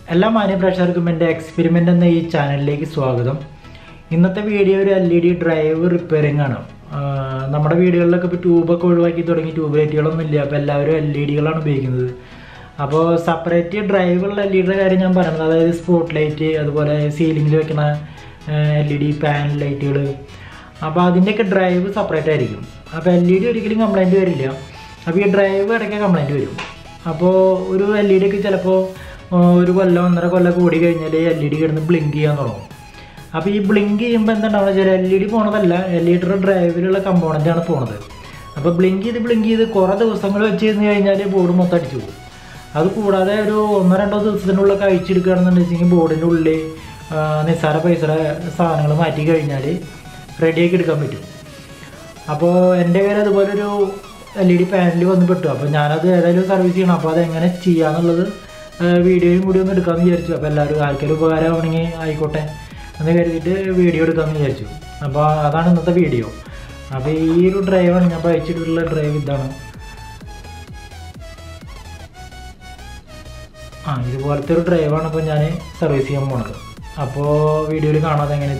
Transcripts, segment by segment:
എല്ലാ മാന്യപ്രേക്ഷകർക്കും എൻ്റെ എക്സ്പെരിമെൻ്റ് എന്ന ഈ ചാനലിലേക്ക് സ്വാഗതം ഇന്നത്തെ വീഡിയോ ഒരു L E D drive repairing ആണ് ആ, നമ്മുടെ വീടുകളിലൊക്കെ ഇപ്പോൾ ട്യൂബൊക്കെ ഒഴിവാക്കി തുടങ്ങി ട്യൂബ് ലൈറ്റുകളൊന്നും ഇല്ല അപ്പോൾ എല്ലാവരും എൽ ഇ ഡികളാണ് ഉപയോഗിക്കുന്നത് അപ്പോൾ സെപ്പറേറ്റ് ഡ്രൈവുള്ള എൽ ഇ ഡിയുടെ കാര്യം ഞാൻ പറയുന്നത് അതായത് സ്പോട്ട് ലൈറ്റ് അതുപോലെ സീലിങ്ങിൽ വെക്കുന്ന എൽ ഇ ഡി പാനൽ ലൈറ്റുകൾ അപ്പോൾ അതിൻ്റെയൊക്കെ ഡ്രൈവ് സെപ്പറേറ്റ് ആയിരിക്കും അപ്പോൾ എൽ ഇ ഡി ഒരിക്കലും കംപ്ലൈൻറ്റ് വരില്ല അപ്പോൾ ഈ ഡ്രൈവ് ഇടയ്ക്ക് കംപ്ലൈൻറ്റ് വരും അപ്പോൾ ഒരു എൽ ഇ ഡി ഒക്കെ ചിലപ്പോൾ ഒരു കൊല്ലം ഒന്നര കൊല്ലം കൂടി കഴിഞ്ഞാൽ എൽ ഇ ഡി കിടന്ന് ബ്ലിങ്ക് ചെയ്യാൻ തുടങ്ങും അപ്പോൾ ഈ ബ്ലിങ്ക് ചെയ്യുമ്പോൾ എന്തുണ്ടാവുക വെച്ചാൽ എൽ ഇ ഡി പോണതല്ല എൽ ഇ ഡിയുടെ ഡ്രൈവിലുള്ള കമ്പോണൻ്റ് ആണ് പോണത് അപ്പോൾ ബ്ലിങ്ക് ചെയ്ത് ബ്ലിങ്ക് ചെയ്ത് കുറേ ദിവസങ്ങൾ വെച്ച് കഴിഞ്ഞ് കഴിഞ്ഞാൽ ബോർഡ് മൊത്തം അടിച്ചു പോകും അത് കൂടാതെ ഒരു ഒന്നോ രണ്ടോ ദിവസത്തിനുള്ളിൽ കഴിച്ചെടുക്കുകയാണെന്നുണ്ടെങ്കിൽ ബോർഡിൻ്റെ ഉള്ളിൽ ആ, നിസ്സാര പൈസയുടെ സാധനങ്ങൾ മാറ്റി കഴിഞ്ഞാൽ റെഡിയാക്കി എടുക്കാൻ പറ്റും അപ്പോൾ എൻ്റെ കയ്യിൽ അതുപോലെ ഒരു എൽ ഇ ഡി പാനൽ വന്ന് പെട്ടു അപ്പോൾ ഞാനത് ഏതായാലും സർവീസ് ചെയ്യണം അപ്പോൾ അതെങ്ങനെ ചെയ്യാന്നുള്ളത് വീഡിയോയും കൂടി ഒന്ന് എടുക്കാമെന്ന് വിചാരിച്ചു അപ്പോൾ എല്ലാവരും ആർക്കെങ്കിലും ഉപകാരമാണെങ്കിൽ ആയിക്കോട്ടെ എന്ന് കരുതിയിട്ട് വീഡിയോ എടുക്കാമെന്ന് വിചാരിച്ചു അപ്പോൾ അതാണ് ഇന്നത്തെ വീഡിയോ അപ്പോൾ ഈ ഒരു ഡ്രൈവാണ് ഞാൻ ഇപ്പോൾ അയച്ചിട്ടുള്ള ഡ്രൈവ് ഇതാണ് ആ ഇതുപോലത്തെ ഒരു ഡ്രൈവാണ് ഇപ്പോൾ ഞാൻ സർവീസ് ചെയ്യാൻ പോണത് അപ്പോൾ വീഡിയോയിൽ കാണാതെ എങ്ങനെ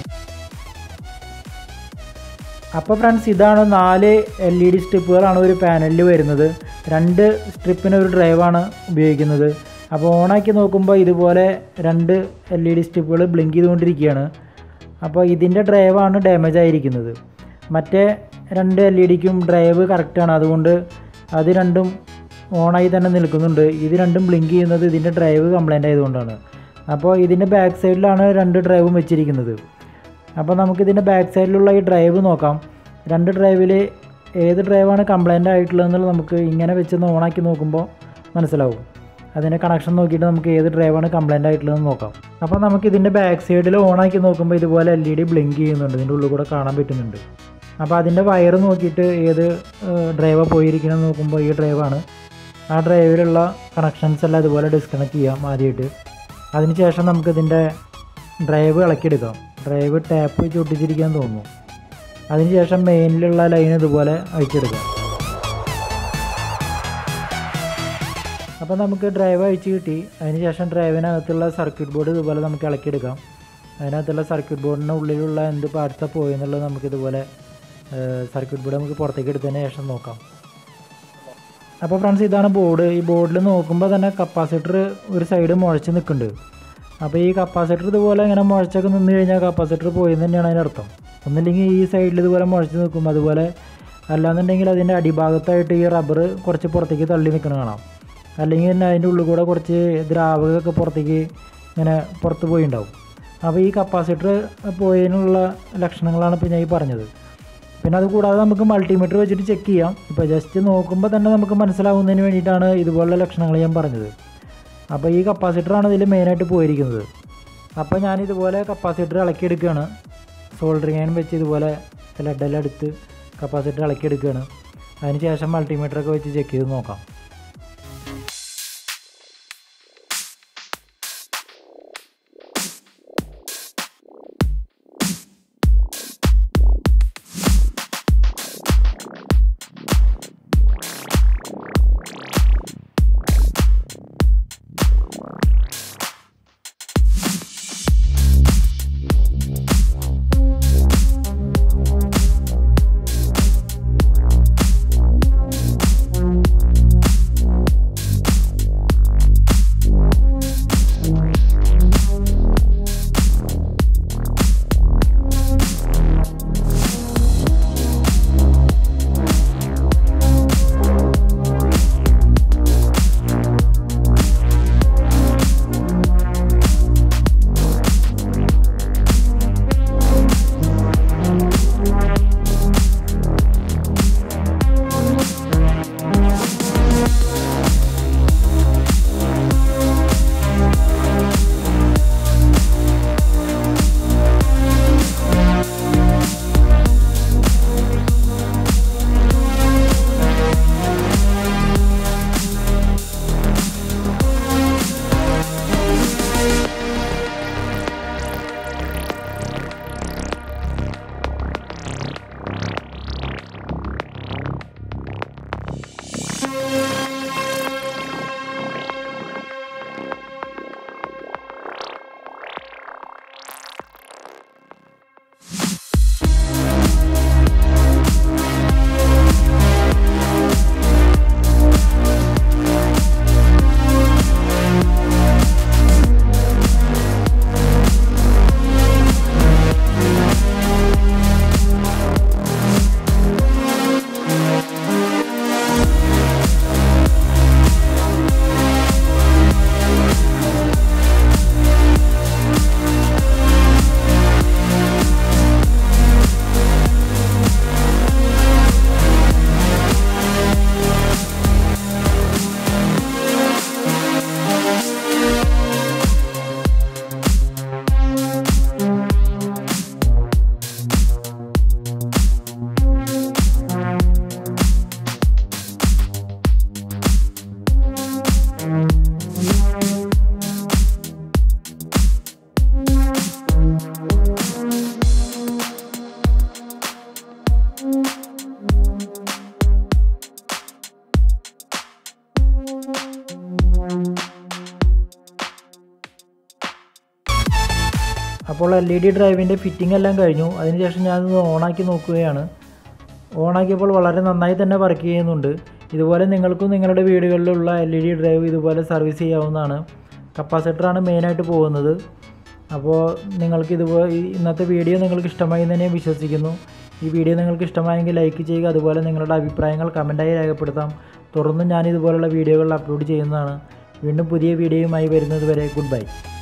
അപ്പോൾ ഫ്രണ്ട്സ് ഇതാണ് നാല് എൽ ഇ ഡി സ്ട്രിപ്പുകളാണ് ഒരു പാനലിൽ വരുന്നത് രണ്ട് സ്ട്രിപ്പിന് ഒരു ഡ്രൈവാണ് ഉപയോഗിക്കുന്നത് അപ്പോൾ ഓണാക്കി നോക്കുമ്പോൾ ഇതുപോലെ രണ്ട് എൽ ഇ ഡി സ്ട്രിപ്പുകൾ ബ്ലിങ്ക് ചെയ്തുകൊണ്ടിരിക്കുകയാണ് അപ്പോൾ ഇതിൻ്റെ ഡ്രൈവാണ് ഡാമേജ് ആയിരിക്കുന്നത് മറ്റേ രണ്ട് എൽ ഇ ഡിക്കും ഡ്രൈവ് കറക്റ്റാണ് അതുകൊണ്ട് അത് രണ്ടും ഓണായി തന്നെ നിൽക്കുന്നുണ്ട് ഇത് രണ്ടും ബ്ലിങ്ക് ചെയ്യുന്നത് ഇതിൻ്റെ ഡ്രൈവ് കംപ്ലൈൻ്റ് ആയതുകൊണ്ടാണ് അപ്പോൾ ഇതിൻ്റെ ബാക്ക് സൈഡിലാണ് രണ്ട് ഡ്രൈവും വെച്ചിരിക്കുന്നത് അപ്പോൾ നമുക്കിതിൻ്റെ ബാക്ക് സൈഡിലുള്ള ഈ ഡ്രൈവ് നോക്കാം രണ്ട് ഡ്രൈവിൽ ഏത് ഡ്രൈവാണ് കംപ്ലൈൻ്റ് ആയിട്ടുള്ളതെന്നുള്ളത് നമുക്ക് ഇങ്ങനെ വെച്ചൊന്ന് ഓണാക്കി നോക്കുമ്പോൾ മനസ്സിലാവും അതിൻ്റെ കണക്ഷൻ നോക്കിയിട്ട് നമുക്ക് ഏത് ഡ്രൈവാണ് കംപ്ലൈൻ്റ് ആയിട്ടുള്ളതെന്ന് നോക്കാം അപ്പോൾ നമുക്ക് ഇതിൻ്റെ ബാക്ക് സൈഡിൽ ഓണാക്കി നോക്കുമ്പോൾ ഇതുപോലെ എൽ ഇ ഡി ബ്ലിങ്ക് ചെയ്യുന്നുണ്ട് ഇതിൻ്റെ ഉള്ളിൽ കൂടെ കാണാൻ പറ്റുന്നുണ്ട് അപ്പോൾ അതിൻ്റെ വയർ നോക്കിയിട്ട് ഏത് ഡ്രൈവാണ് പോയിരിക്കണമെന്ന് നോക്കുമ്പോൾ ഈ ഡ്രൈവാണ് ആ ഡ്രൈവിലുള്ള കണക്ഷൻസ് എല്ലാം ഇതുപോലെ ഡിസ്കണക്ട് ചെയ്യാം ആദ്യമായിട്ട് അതിനുശേഷം നമുക്കിതിൻ്റെ ഡ്രൈവ് ഇളക്കിയെടുക്കാം ഡ്രൈവ് ടാപ്പ് ചൊട്ടിച്ചിരിക്കാൻ തോന്നുന്നു അതിനുശേഷം മെയിനിലുള്ള ലൈൻ ഇതുപോലെ അഴിച്ചെടുക്കാം അപ്പോൾ നമുക്ക് ഡ്രൈവ് അഴിച്ച് കിട്ടി അതിനുശേഷം ഡ്രൈവിനകത്തുള്ള സർക്യൂട്ട് ബോർഡ് ഇതുപോലെ നമുക്ക് ഇളക്കിയെടുക്കാം അതിനകത്തുള്ള സർക്യൂട്ട് ബോർഡിൻ്റെ ഉള്ളിലുള്ള എന്ത് പാർട്സാണ് പോയെന്നുള്ളത് നമുക്ക് ഇതുപോലെ സർക്യൂട്ട് ബോർഡ് നമുക്ക് പുറത്തേക്ക് എടുത്തതിന് ശേഷം നോക്കാം അപ്പോൾ ഫ്രണ്ട്സ് ഇതാണ് ബോർഡ് ഈ ബോർഡിൽ നോക്കുമ്പോൾ തന്നെ കപ്പാസിറ്റർ ഒരു സൈഡ് മുഴച്ച് നിൽക്കുന്നുണ്ട് അപ്പോൾ ഈ കപ്പാസിറ്റർ ഇതുപോലെ ഇങ്ങനെ മുഴച്ചൊക്കെ നിന്ന് കഴിഞ്ഞാൽ കപ്പാസിറ്റർ പോയി തന്നെയാണ് അതിൻ്റെ അർത്ഥം ഒന്നില്ലെങ്കിൽ ഈ സൈഡിൽ ഇതുപോലെ മുഴച്ച് നിൽക്കും അതുപോലെ അല്ലാന്നുണ്ടെങ്കിൽ അതിൻ്റെ അടിഭാഗത്തായിട്ട് ഈ റബ്ബർ കുറച്ച് പുറത്തേക്ക് തള്ളി നിൽക്കണം കാണാം അല്ലെങ്കിൽ തന്നെ അതിൻ്റെ ഉള്ളിൽ കൂടെ കുറച്ച് ദ്രാവകമൊക്കെ പുറത്തേക്ക് ഇങ്ങനെ പുറത്ത് പോയിണ്ടാവും അപ്പോൾ ഈ കപ്പാസിറ്റർ പോയതിനുള്ള ലക്ഷണങ്ങളാണ് ഇപ്പോൾ ഞാൻ ഈ പറഞ്ഞത് പിന്നെ അത് കൂടാതെ നമുക്ക് മൾട്ടിമീറ്റർ വെച്ചിട്ട് ചെക്ക് ചെയ്യാം ഇപ്പോൾ ജസ്റ്റ് നോക്കുമ്പോൾ തന്നെ നമുക്ക് മനസ്സിലാവുന്നതിന് വേണ്ടിയിട്ടാണ് ഇതുപോലുള്ള ലക്ഷണങ്ങൾ ഞാൻ പറഞ്ഞത് അപ്പോൾ ഈ കപ്പാസിറ്ററാണ് ഇതിൽ മെയിനായിട്ട് പോയിരിക്കുന്നത് അപ്പോൾ ഞാൻ ഇതുപോലെ കപ്പാസിറ്റർ ഇളക്കിയെടുക്കുകയാണ് സോൾഡറിങ് ആൻ വെച്ച് ഇതുപോലെ ലെഡെല്ലാം എടുത്ത് കപ്പാസിറ്റർ ഇളക്കിയെടുക്കുകയാണ് അതിന് ശേഷം മൾട്ടിമീറ്ററൊക്കെ വെച്ച് ചെക്ക് ചെയ്ത് നോക്കാം അപ്പോൾ എൽ ഇ ഡി ഡ്രൈവിൻ്റെ ഫിറ്റിംഗ് എല്ലാം കഴിഞ്ഞു അതിനുശേഷം ഞാനത് ഓണാക്കി നോക്കുകയാണ് ഓണാക്കിയപ്പോൾ വളരെ നന്നായി തന്നെ വർക്ക് ചെയ്യുന്നുണ്ട് ഇതുപോലെ നിങ്ങൾക്കും നിങ്ങളുടെ വീടുകളിലുള്ള എൽ ഇ ഡി ഡ്രൈവ് ഇതുപോലെ സർവീസ് ചെയ്യാവുന്നതാണ് കപ്പാസിറ്ററാണ് മെയിനായിട്ട് പോകുന്നത് അപ്പോൾ നിങ്ങൾക്ക് ഇതുപോലെ ഈ ഇന്നത്തെ വീഡിയോ നിങ്ങൾക്ക് ഇഷ്ടമായി എന്ന് തന്നെ വിശ്വസിക്കുന്നു ഈ വീഡിയോ നിങ്ങൾക്ക് ഇഷ്ടമായെങ്കിൽ ലൈക്ക് ചെയ്യുക അതുപോലെ നിങ്ങളുടെ അഭിപ്രായങ്ങൾ കമൻറ്റായി രേഖപ്പെടുത്താം തുടർന്നും ഞാൻ ഇതുപോലുള്ള വീഡിയോകൾ അപ്ലോഡ് ചെയ്യുന്നതാണ് വീണ്ടും പുതിയ വീഡിയോയുമായി വരുന്നത് വരെ ഗുഡ് ബൈ